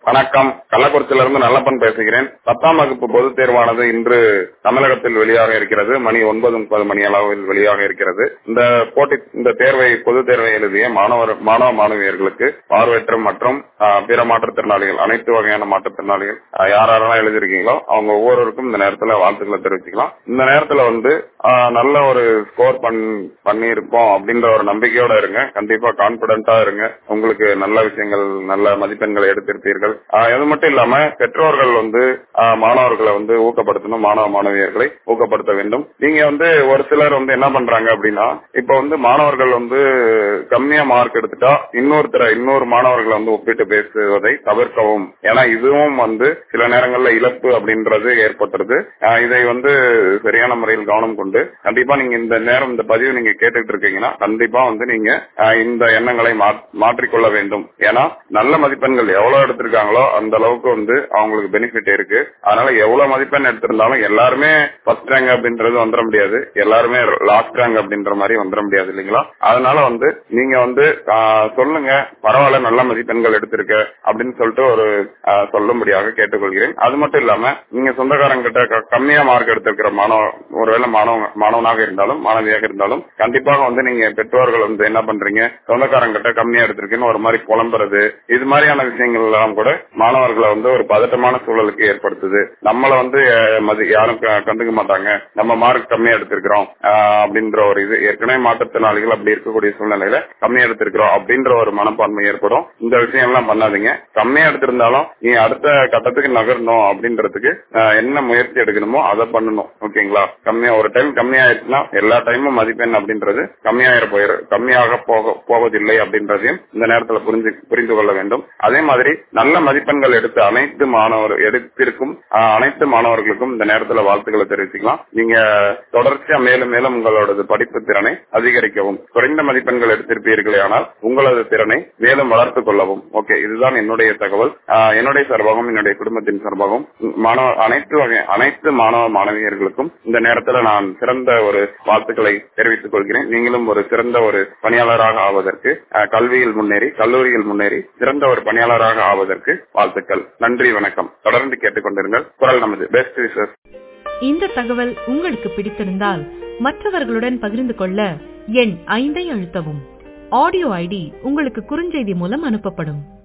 வணக்கம் கள்ளக்குறிச்சியிலிருந்து நல்லப்பன் பேசுகிறேன் பத்தாம் வகுப்பு பொதுத் தேர்வானது இன்று தமிழகத்தில் வெளியாக இருக்கிறது மணி ஒன்பது முப்பது மணி அளவில் வெளியாக இருக்கிறது இந்த போட்டி இந்த தேர்வை பொதுத் தேர்வை எழுதிய மாணவர் மாணவ மாணவியர்களுக்கு பார்வையற்ற மற்றும் ஆஹ், பிற மாற்றுத்திறனாளிகள் அனைத்து வகையான மாற்றுத்திறனாளிகள் ஆஹ், யார் யாரெல்லாம் எழுதிருக்கீங்களோ அவங்க ஒவ்வொருவருக்கும் இந்த நேரத்துல வாழ்த்துக்களை தெரிவிச்சுக்கலாம் இந்த நேரத்துல வந்து ஆஹ், நல்ல ஒரு ஸ்கோர் பண் பண்ணியிருப்போம் அப்படின்ற ஒரு நம்பிக்கையோட இருங்க கண்டிப்பா கான்பிடண்டா இருங்க உங்களுக்கு நல்ல விஷயங்கள் நல்ல மதிப்பெண்களை எடுத்திருப்பீர்கள் ஆஹ், இது மட்டும் இல்லாம பெற்றோர்கள் வந்து ஆஹ், மாணவர்களை வந்து ஊக்கப்படுத்தணும் மாணவ மாணவியர்களை ஊக்கப்படுத்த வேண்டும் நீங்க வந்து ஒரு சிலர் வந்து என்ன பண்றாங்க அப்படின்னா இப்ப வந்து மாணவர்கள் வந்து கம்மியா மார்க் எடுத்துட்டா இன்னொருத்தர இன்னொரு மாணவர்களை வந்து ஒப்பிட்டு பேசுவதை தவிர்க்கவும் ஏன்னா இதுவும் வந்து சில நேரங்கள்ல இழப்பு அப்படின்றது ஏற்பட்டுருது ஆஹ், இதை வந்து சரியான முறையில் கவனம் கொண்டு கண்டிப்பா நீங்க இந்த நேரம் இந்த பதிவு நீங்க கேட்டுட்டு இருக்கீங்கன்னா கண்டிப்பா வந்து நீங்க ஆஹ், இந்த எண்ணங்களை மா- மாற்றிக்கொள்ள வேண்டும் ஏன்னா நல்ல மதிப்பெண்கள் எவ்வளவு எடுத்திருக்காங்களோ அந்த அளவுக்கு வந்து அவங்களுக்கு பெனிஃபிட் இருக்கு அதனால எவ்வளவு மதிப்பெண் எடுத்திருந்தாலும் எல்லாருமே ஃபர்ஸ்ட் ரேங்க் அப்படின்றது வந்துட முடியாது எல்லாருமே லாஸ்ட் ரேங்க் அப்படின்ற மாதிரி வந்துட முடியாது இல்லைங்களா அதனால வந்து நீங்க வந்து ஆஹ், சொல்லுங்க பரவாயில்ல நல்ல மதிப்பெண்கள் எடுத்திருக்க அப்படின்னு சொல்லிட்டு ஒரு ஆஹ், சொல்லும்படியாக கேட்டுக்கொள்கிறேன் அது மட்டும் இல்லாம நீங்க சொந்தக்காரங்க கிட்ட க- கம்மியா மார்க் எடுத்திருக்கிற மாணவ ஒருவேளை மாணவ மாணவனாக இருந்தாலும் மாணவியாக இருந்தாலும் கண்டிப்பாக வந்து நீங்க பெற்றோர்கள் வந்து என்ன பண்றீங்க சொந்தக்காரங்க கிட்ட கம்மியா எடுத்திருக்கேன்னு ஒரு மாதிரி புலம்புறது இது மாதிரியான விஷயங்கள் எல்லாம் கூட மாணவர்களை வந்து ஒரு பதட்டமான சூழலுக்கு ஏற்படுத்துது நம்மள வந்து அஹ், மதி- யாரும் க- கண்டுக்க மாட்டாங்க நம்ம மார்க் கம்மியா எடுத்திருக்கிறோம் ஆஹ், அப்படின்ற ஒரு இது ஏற்கனவே மாற்றுத்திறனாளிகள் அப்படி இருக்கக்கூடிய சூழ்நிலையில கம்மியா எடுத்திருக்கிறோம் அப்படின்ற ஒரு மனப்பான்மை ஏற்படும் இந்த விஷயம் எல்லாம் பண்ணாதீங்க கம்மியா எடுத்திருந்தாலும் நீ அடுத்த கட்டத்துக்கு நகரணும் அப்படின்றதுக்கு ஆஹ், என்ன முயற்சி எடுக்கணுமோ அதை பண்ணணும் ஓகேங்களா கம்மியா ஒரு டைம் கம்மியாயிருச்சுன்னா எல்லா டைமும் மதிப்பெண் அப்படின்றது கம்மியாயிர போயிரு கம்மியாக போக போவதில்லை அப்படின்றதையும் இந்த நேரத்துல புரிஞ்சு புரிந்து கொள்ள வேண்டும் அதே மாதிரி நல்ல மதிப்பெண்கள் எடுத்த அனைத்து மாணவர் எடுத்திருக்கும் ஆஹ், அனைத்து மாணவர்களுக்கும் இந்த நேரத்துல வாழ்த்துக்களை தெரிவிச்சுக்கலாம் நீங்க தொடர்ச்சியா மேலும் மேலும் உங்களோட படிப்பு திறனை அதிகரிக்கவும் குறைந்த மதிப்பெண்கள் எடுத்திருப்பீர்களே ஆனால் உங்களது திறனை மேலும் வளர்த்துக் கொள்ளவும் ஓகே இதுதான் என்னுடைய தகவல் ஆஹ், என்னுடைய சார்பாகவும் என்னுடைய குடும்பத்தின் சார்பாகவும் மாணவ அனைத்து வகை அனைத்து மாணவ மாணவியர்களுக்கும் இந்த நேரத்துல நான் சிறந்த ஒரு வாழ்த்துக்களை தெரிவித்துக் கொள்கிறேன் நீங்களும் ஒரு சிறந்த ஒரு பணியாளராக ஆவதற்கு ஆஹ், கல்வியில் முன்னேறி கல்லூரியில் முன்னேறி சிறந்த ஒரு பணியாளராக ஆவதற்கு வாழ்த்துக்கள் நன்றி வணக்கம் தொடர்ந்து கேட்டுக்கொண்டிருங்கள் குரல் நமது பெஸ்ட் விசஸ் இந்த தகவல் உங்களுக்கு பிடித்திருந்தால் மற்றவர்களுடன் பகிர்ந்து கொள்ள எண் ஐந்தை அழுத்தவும் ஆடியோ ஐடி உங்களுக்கு குறுஞ்செய்தி மூலம் அனுப்பப்படும்